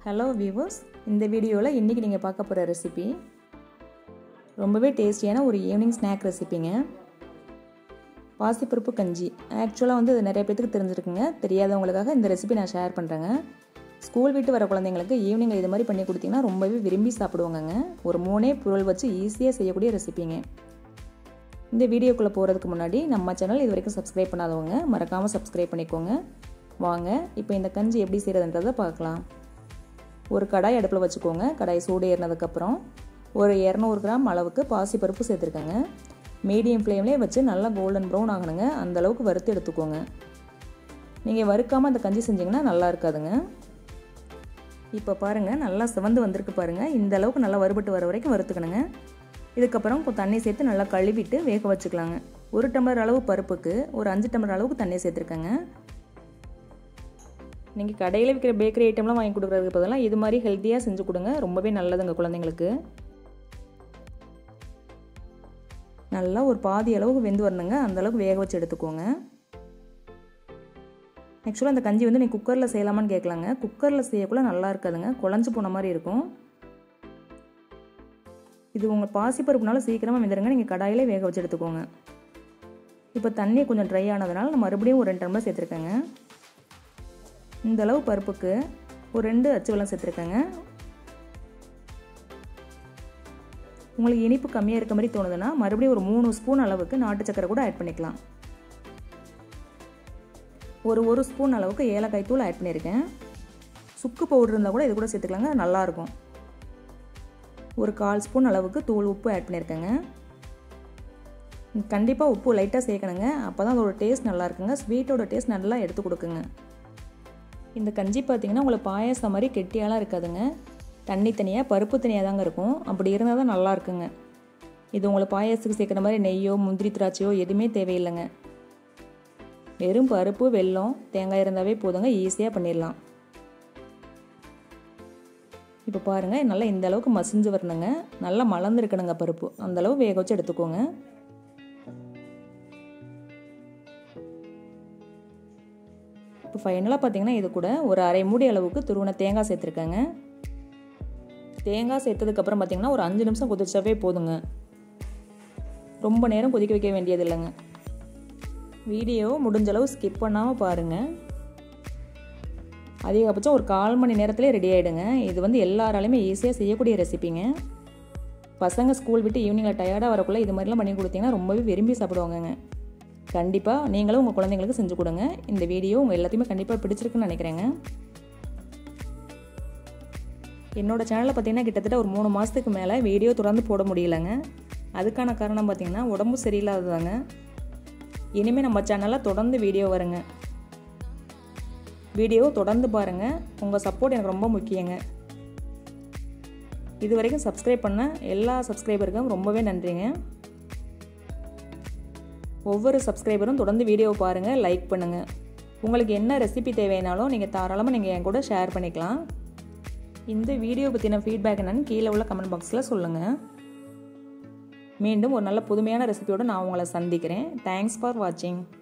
hello viewers இந்த வீடியோவில் இன்றைக்கி நீங்கள் பார்க்க போகிற ரெசிபி ரொம்பவே டேஸ்டியான ஒரு ஈவினிங் ஸ்நாக் ரெசிபிங்க பாசிப்பருப்பு கஞ்சி ஆக்சுவலாக வந்து அது நிறைய பேத்துக்கு தெரிஞ்சிருக்குங்க தெரியாதவங்களுக்காக இந்த ரெசிபி நான் ஷேர் பண்ணுறேங்க ஸ்கூல் விட்டு வர குழந்தைங்களுக்கு ஈவினிங் இது மாதிரி பண்ணி கொடுத்தீங்கன்னா ரொம்பவே விரும்பி சாப்பிடுவாங்கங்க ஒரு மூணே பொருள் வச்சு ஈஸியாக செய்யக்கூடிய ரெசிபிங்க இந்த வீடியோக்குள்ளே போகிறதுக்கு முன்னாடி நம்ம சேனல் இது வரைக்கும் சப்ஸ்கிரைப் பண்ணாதவங்க மறக்காமல் சப்ஸ்கிரைப் பண்ணிக்கோங்க வாங்க இப்போ இந்த கஞ்சி எப்படி செய்கிறதுன்றதை பார்க்கலாம் ஒரு கடாய் அடுப்பில் வச்சுக்கோங்க கடாய் சூடு ஏறினதுக்கப்புறம் ஒரு இரநூறு கிராம் அளவுக்கு பாசிப்பருப்பு சேர்த்துருக்கேங்க மீடியம் ஃப்ளேம்லேயே வச்சு நல்லா கோல்டன் ப்ரௌன் ஆகணுங்க அந்த அளவுக்கு வறுத்து எடுத்துக்கோங்க நீங்கள் வறுக்காமல் அந்த கஞ்சி செஞ்சிங்கன்னா நல்லா இருக்காதுங்க இப்போ பாருங்கள் நல்லா சிவந்து வந்திருக்கு பாருங்கள் இந்த அளவுக்கு நல்லா வறுபட்டு வர வரைக்கும் வறுத்துக்கணுங்க இதுக்கப்புறம் தண்ணி சேர்த்து நல்லா கழுவிட்டு வேக வச்சுக்கலாங்க ஒரு டம்ளர் அளவு பருப்புக்கு ஒரு அஞ்சு டம்ளர் அளவுக்கு தண்ணி சேர்த்துருக்கேங்க நீங்கள் கடையில் விற்கிற பேக்கரி ஐட்டம்லாம் வாங்கி கொடுக்குறதுக்கு பதிலாக இது மாதிரி ஹெல்த்தியாக செஞ்சு கொடுங்க ரொம்பவே நல்லதுங்க குழந்தைங்களுக்கு நல்லா ஒரு பாதி அளவுக்கு வெந்து வரணுங்க அந்தளவுக்கு வேக வச்சு எடுத்துக்கோங்க ஆக்சுவலாக அந்த கஞ்சி வந்து நீங்கள் குக்கரில் செய்யலாமான்னு கேட்கலாங்க குக்கரில் செய்யக்குள்ள நல்லா இருக்காதுங்க குழஞ்சி போன மாதிரி இருக்கும் இது உங்கள் பாசிப்பருப்புனால சீக்கிரமாக வெந்துடுங்க நீங்கள் கடாயிலே வேக வச்சு எடுத்துக்கோங்க இப்போ தண்ணி கொஞ்சம் ட்ரை ஆனதுனால நான் மறுபடியும் ஒரு ரெண்டு டம்ளர் சேர்த்துருக்கேங்க இந்த அளவு பருப்புக்கு ஒரு ரெண்டு அச்சு வெள்ளம் சேர்த்துருக்கேங்க உங்களுக்கு இனிப்பு கம்மியாக இருக்க மாதிரி தோணுதுன்னா மறுபடியும் ஒரு மூணு ஸ்பூன் அளவுக்கு நாட்டு சக்கரை கூட ஆட் பண்ணிக்கலாம் ஒரு ஒரு ஸ்பூன் அளவுக்கு ஏலக்காய் தூள் ஆட் பண்ணியிருக்கேன் சுக்கு பவுடர் இருந்தால் கூட இது கூட சேர்த்துக்கலாங்க நல்லாயிருக்கும் ஒரு கால் ஸ்பூன் அளவுக்கு தூள் உப்பு ஆட் பண்ணியிருக்கேங்க கண்டிப்பாக உப்பு லைட்டாக சேர்க்கணுங்க அப்போ தான் அதோட டேஸ்ட் நல்லா இருக்குங்க ஸ்வீட்டோட டேஸ்ட் நல்லா எடுத்து கொடுக்குங்க இந்த கஞ்சி பார்த்திங்கன்னா உங்களுக்கு பாயாசம் மாதிரி கெட்டியாலாம் இருக்காதுங்க தண்ணி தனியாக பருப்பு தனியாக தாங்க இருக்கும் அப்படி இருந்தால் தான் நல்லா இருக்குங்க இது உங்களுக்கு பாயாசத்துக்கு சேர்க்குற மாதிரி நெய்யோ முந்திரி திராட்சையோ எதுவுமே தேவையில்லைங்க வெறும் பருப்பு வெல்லம் தேங்காய் இருந்தாவே போதுங்க ஈஸியாக பண்ணிடலாம் இப்போ பாருங்கள் நல்லா இந்த அளவுக்கு மசிஞ்சு வரணுங்க நல்லா மலர்ந்துருக்கணுங்க பருப்பு அந்தளவு வேக வச்சு எடுத்துக்கோங்க இப்போ ஃபைனலாக பார்த்தீங்கன்னா இது கூட ஒரு அரை மூடி அளவுக்கு துருவன தேங்காய் சேர்த்துருக்கேங்க தேங்காய் சேர்த்ததுக்கப்புறம் பார்த்தீங்கன்னா ஒரு அஞ்சு நிமிஷம் கொதிச்சாவே போதுங்க ரொம்ப நேரம் கொதிக்க வைக்க வேண்டியது இல்லைங்க வீடியோ முடிஞ்சளவு ஸ்கிப் பண்ணாமல் பாருங்கள் அதிகபட்சம் ஒரு கால் மணி நேரத்துலேயே ரெடி ஆகிடுங்க இது வந்து எல்லாராலையுமே ஈஸியாக செய்யக்கூடிய ரெசிபிங்க பசங்க ஸ்கூல் விட்டு ஈவினிங்கில் டயர்டாக வரக்குள்ளே இது மாதிரிலாம் பண்ணி கொடுத்தீங்கன்னா ரொம்பவே விரும்பி சாப்பிடுவாங்கங்க கண்டிப்பாக நீங்களும் உங்கள் குழந்தைங்களுக்கு செஞ்சு கொடுங்க இந்த வீடியோ உங்கள் எல்லாத்தையுமே கண்டிப்பாக பிடிச்சிருக்குன்னு நினைக்கிறேங்க என்னோடய சேனலில் பார்த்தீங்கன்னா கிட்டத்தட்ட ஒரு மூணு மாதத்துக்கு மேலே வீடியோ தொடர்ந்து போட முடியலைங்க அதுக்கான காரணம் பார்த்தீங்கன்னா உடம்பு சரியில்லாததாங்க இனிமேல் நம்ம சேனலில் தொடர்ந்து வீடியோ வருங்க வீடியோ தொடர்ந்து பாருங்கள் உங்கள் சப்போர்ட் எனக்கு ரொம்ப முக்கியங்க இது வரைக்கும் சப்ஸ்கிரைப் பண்ண எல்லா சப்ஸ்கிரைபருக்கும் ரொம்பவே நன்றிங்க ஒவ்வொரு சப்ஸ்கிரைபரும் தொடர்ந்து வீடியோ பாருங்கள் லைக் பண்ணுங்கள் உங்களுக்கு என்ன ரெசிபி தேவைனாலும் நீங்கள் தாராளமாக நீங்கள் என் கூட ஷேர் பண்ணிக்கலாம் இந்த வீடியோ பற்றின ஃபீட்பேக் என்னன்னு கீழே உள்ள கமெண்ட் பாக்ஸில் சொல்லுங்கள் மீண்டும் ஒரு நல்ல புதுமையான ரெசிபியோடு நான் உங்களை சந்திக்கிறேன் தேங்க்ஸ் ஃபார் வாட்சிங்